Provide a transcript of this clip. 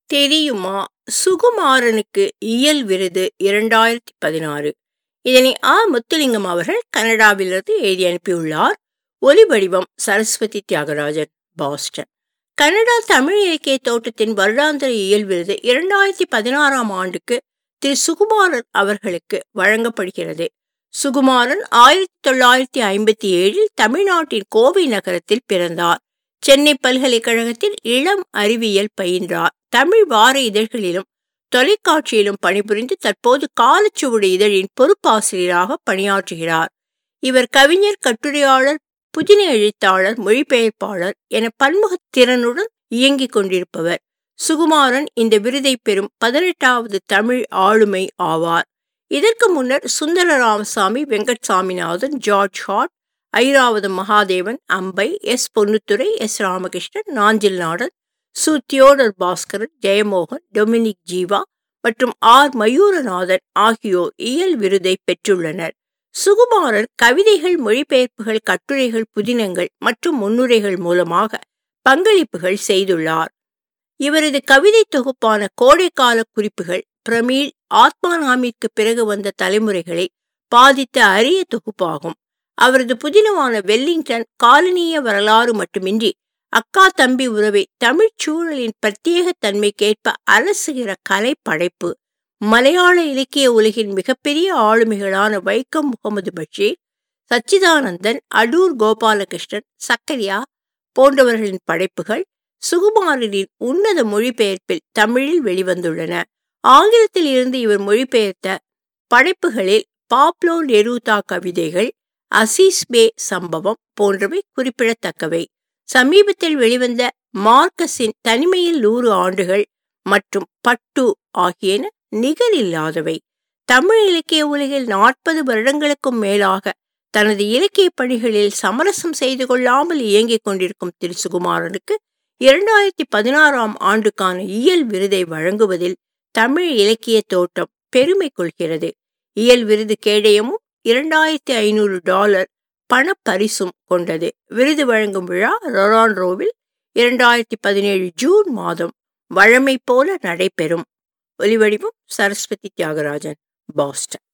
தெரியுமா சுகுமாரனுக்கு இயல் விருது இரண்டாயிரத்தி பதினாறு இதனை ஆ முத்துலிங்கம் அவர்கள் கனடாவிலிருந்து எழுதி அனுப்பியுள்ளார் ஒலிவடிவம் சரஸ்வதி தியாகராஜன் பாஸ்டன் கனடா தமிழ் இலக்கிய தோட்டத்தின் வருடாந்திர இயல் விருது இரண்டாயிரத்தி பதினாறாம் ஆண்டுக்கு திரு சுகுமாரன் அவர்களுக்கு வழங்கப்படுகிறது சுகுமாரன் ஆயிரத்தி தொள்ளாயிரத்தி ஐம்பத்தி ஏழில் தமிழ்நாட்டின் கோவை நகரத்தில் பிறந்தார் சென்னை பல்கலைக்கழகத்தில் இளம் அறிவியல் பயின்றார் தமிழ் வார இதழ்களிலும் தொலைக்காட்சியிலும் பணிபுரிந்து தற்போது காலச்சுவடு இதழின் பொறுப்பாசிரியராக பணியாற்றுகிறார் இவர் கவிஞர் கட்டுரையாளர் புதின எழுத்தாளர் மொழிபெயர்ப்பாளர் என பன்முக திறனுடன் இயங்கிக் கொண்டிருப்பவர் சுகுமாரன் இந்த விருதை பெறும் பதினெட்டாவது தமிழ் ஆளுமை ஆவார் இதற்கு முன்னர் Sundara Ramasamy Venkat Saminathan George Hart Iravatham Mahadevan Ambai S Ponnuthurai S Ramakrishnan Nanjil Nadan Su Theodore Baskaran Jeyamohan Dominic Jeeva மற்றும் ஆர் மயூரநாதன் ஆகியோர் இயல் விருதை பெற்றுள்ளனர் சுகுமாரன் கவிதைகள் மொழிபெயர்ப்புகள் கட்டுரைகள் புதினங்கள் மற்றும் முன்னுரைகள் மூலமாக பங்களிப்புகள் செய்துள்ளார் இவரது கவிதை தொகுப்பான கோடைக்கால குறிப்புகள் பிரமீள் ஆத்மானாமிற்கு பிறகு வந்த தலைமுறைகளை பாதித்த அரிய தொகுப்பாகும் அவரது புதினமான வெல்லிங்டன் காலனிய வரலாறு மட்டுமின்றி அக்கா தம்பி உறவை தமிழ்ச் சூழலின் பிரத்யேக தன்மைக்கேற்ப அலசுகிற கலை படைப்பு மலையாள இலக்கிய உலகின் மிகப்பெரிய ஆளுமைகளான வைக்கம் முகமது பஷீர் சச்சிதானந்தன் அடூர் கோபாலகிருஷ்ணன் சக்கரியா போன்றவர்களின் படைப்புகள் சுகுமாரனின் உன்னத மொழிபெயர்ப்பில் தமிழில் வெளிவந்துள்ளன ஆங்கிலத்தில் இருந்து இவர் மொழிபெயர்த்த படைப்புகளில் பாப்லோ நெரூதா கவிதைகள் அசீஸ் பே சம்பவம் போன்றவை குறிப்பிடத்தக்கவை சமீபத்தில் வெளிவந்த மார்க்கஸின் தனிமையில் நூறு ஆண்டுகள் மற்றும் பட்டு ஆகியன நிகரில்லாதவை தமிழ் இலக்கிய உலகில் நாற்பது வருடங்களுக்கும் மேலாக தனது இலக்கிய பணிகளில் சமரசம் செய்து கொள்ளாமல் இயங்கிக் கொண்டிருக்கும் திரு சுகுமாரனுக்கு இரண்டாயிரத்தி பதினாறாம் ஆண்டுக்கான இயல் விருதை வழங்குவதில் தமிழ் இலக்கிய தோட்டம் பெருமை கொள்கிறது இயல் விருது கேடயமும் இரண்டாயிரத்தி ஐநூறு டாலர் பணப்பரிசும் கொண்டது விருது வழங்கும் விழா ரொரான்ரோவில் இரண்டாயிரத்தி பதினேழு ஜூன் மாதம் வழமை போல நடைபெறும் ஒலிவடிவம் சரஸ்வதி தியாகராஜன் பாஸ்டன்